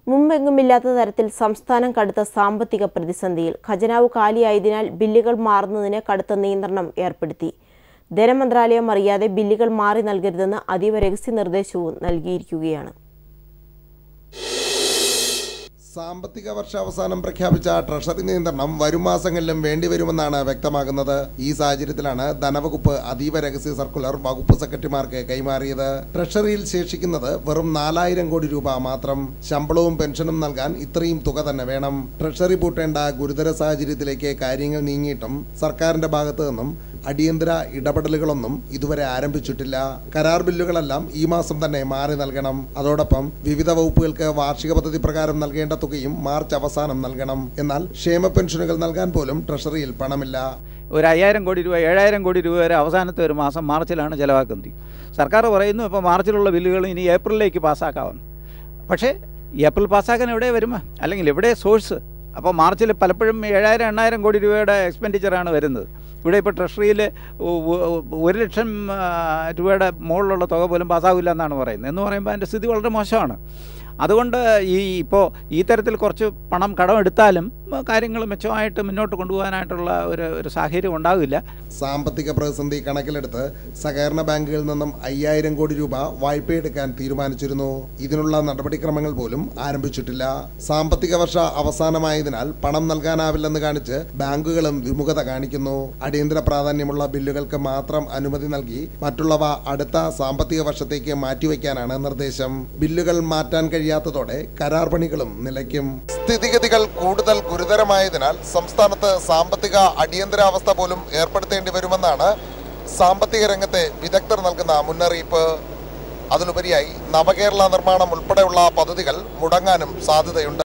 മുമ്പെങ്ങുമില്ലാത്ത തരത്തിൽ സംസ്ഥാനം കടുത്ത സാമ്പത്തിക പ്രതിസന്ധിയിൽ ഖജനാവ് കാലിയായതിനാൽ ബില്ലുകൾ മാറുന്നതിന് കടുത്ത നിയന്ത്രണം ഏർപ്പെടുത്തി ധനമന്ത്രാലയം അറിയാതെ ബില്ലുകൾ മാറി നൽകരുതെന്ന് അതീവ രഹസ്യ നിർദ്ദേശവും നൽകിയിരിക്കുകയാണ് സാമ്പത്തിക വർഷാവസാനം പ്രഖ്യാപിച്ച ട്രഷറി നിയന്ത്രണം വരും മാസങ്ങളിലും വേണ്ടിവരുമെന്നാണ് വ്യക്തമാകുന്നത് ഈ സാഹചര്യത്തിലാണ് ധനവകുപ്പ് അതീവ രഹസ്യ സർക്കുലർ വകുപ്പ് സെക്രട്ടറിമാർക്ക് കൈമാറിയത് ട്രഷറിയിൽ ശേഷിക്കുന്നത് വെറും നാലായിരം കോടി രൂപ മാത്രം ശമ്പളവും പെൻഷനും നൽകാൻ ഇത്രയും തുക തന്നെ വേണം ട്രഷറി പൂട്ടേണ്ട ഗുരുതര സാഹചര്യത്തിലേക്ക് കാര്യങ്ങൾ നീങ്ങിയിട്ടും സർക്കാരിന്റെ ഭാഗത്തു നിന്നും അടിയന്തര ഇടപെടലുകളൊന്നും ഇതുവരെ ആരംഭിച്ചിട്ടില്ല കരാർ ബില്ലുകളെല്ലാം ഈ മാസം തന്നെ മാറി നൽകണം അതോടൊപ്പം വിവിധ വകുപ്പുകൾക്ക് വാർഷിക പദ്ധതി പ്രകാരം നൽകേണ്ട തുകയും മാർച്ച് അവസാനം നൽകണം എന്നാൽ ക്ഷേമ പെൻഷനുകൾ നൽകാൻ പോലും ട്രഷറിയിൽ പണമില്ല ഒരു അയ്യായിരം കോടി രൂപ ഏഴായിരം കോടി രൂപ വരെ അവസാനത്തെ ഒരു മാസം മാർച്ചിലാണ് ചിലവാക്കുന്നത് സർക്കാർ പറയുന്നു ഇപ്പോൾ മാർച്ചിലുള്ള ബില്ലുകൾ ഇനി ഏപ്രിലിലേക്ക് പാസ്സാക്കാമെന്ന് പക്ഷേ ഏപ്രിൽ പാസ്സാക്കാൻ എവിടെ വരുമോ അല്ലെങ്കിൽ എവിടെ സോഴ്സ് അപ്പോൾ മാർച്ചിൽ പലപ്പോഴും ഏഴായിരം എണ്ണായിരം കോടി രൂപയുടെ എക്സ്പെൻഡിച്ചറാണ് വരുന്നത് ഇവിടെ ഇപ്പോൾ ട്രഷറിയിൽ ഒരു ലക്ഷം ആ, രൂപയുടെ മുകളിലുള്ള തുക പോലും പാസ്സാവില്ല എന്നാണ് പറയുന്നത് എന്ന് പറയുമ്പോൾ അതിൻ്റെ സ്ഥിതി വളരെ മോശമാണ് അതുകൊണ്ട് ഈ ഇപ്പോൾ ഈ തരത്തിൽ കുറച്ച് പണം കടമെടുത്താലും കാര്യങ്ങൾ മെച്ചമായിട്ട് മുന്നോട്ട് കൊണ്ടുപോകാനായിട്ടുള്ള ഒരു ഒരു സാഹചര്യം ഉണ്ടാവില്ല സാമ്പത്തിക പ്രതിസന്ധി കണക്കിലെടുത്ത് സഹകരണ ബാങ്കുകളിൽ നിന്നും അയ്യായിരം കോടി രൂപ വായ്പയെടുക്കാൻ തീരുമാനിച്ചിരുന്നു ഇതിനുള്ള നടപടിക്രമങ്ങൾ പോലും ആരംഭിച്ചിട്ടില്ല സാമ്പത്തിക വർഷ അവസാനമായതിനാൽ പണം നൽകാനാവില്ലെന്ന് കാണിച്ച് ബാങ്കുകളും വിമുഖത കാണിക്കുന്നു അടിയന്തര പ്രാധാന്യമുള്ള ബില്ലുകൾക്ക് മാത്രം അനുമതി നൽകി മറ്റുള്ളവ അടുത്ത സാമ്പത്തിക വർഷത്തേക്ക് മാറ്റിവെക്കാനാണ് നിർദ്ദേശം ബില്ലുകൾ മാറ്റാൻ കഴിയാത്തതോടെ കരാർ പണികളും നിലയ്ക്കും സ്ഥിതിഗതികൾ കൂടുതൽ ഗുരുതരമായതിനാൽ സംസ്ഥാനത്ത് സാമ്പത്തിക അടിയന്തരാവസ്ഥ പോലും ഏർപ്പെടുത്തേണ്ടി വരുമെന്നാണ് സാമ്പത്തിക രംഗത്തെ വിദഗ്ധർ നൽകുന്ന മുന്നറിയിപ്പ് അതിലുപരിയായി നവകേരള നിർമ്മാണം ഉൾപ്പെടെയുള്ള പദ്ധതികൾ മുടങ്ങാനും സാധ്യതയുണ്ട്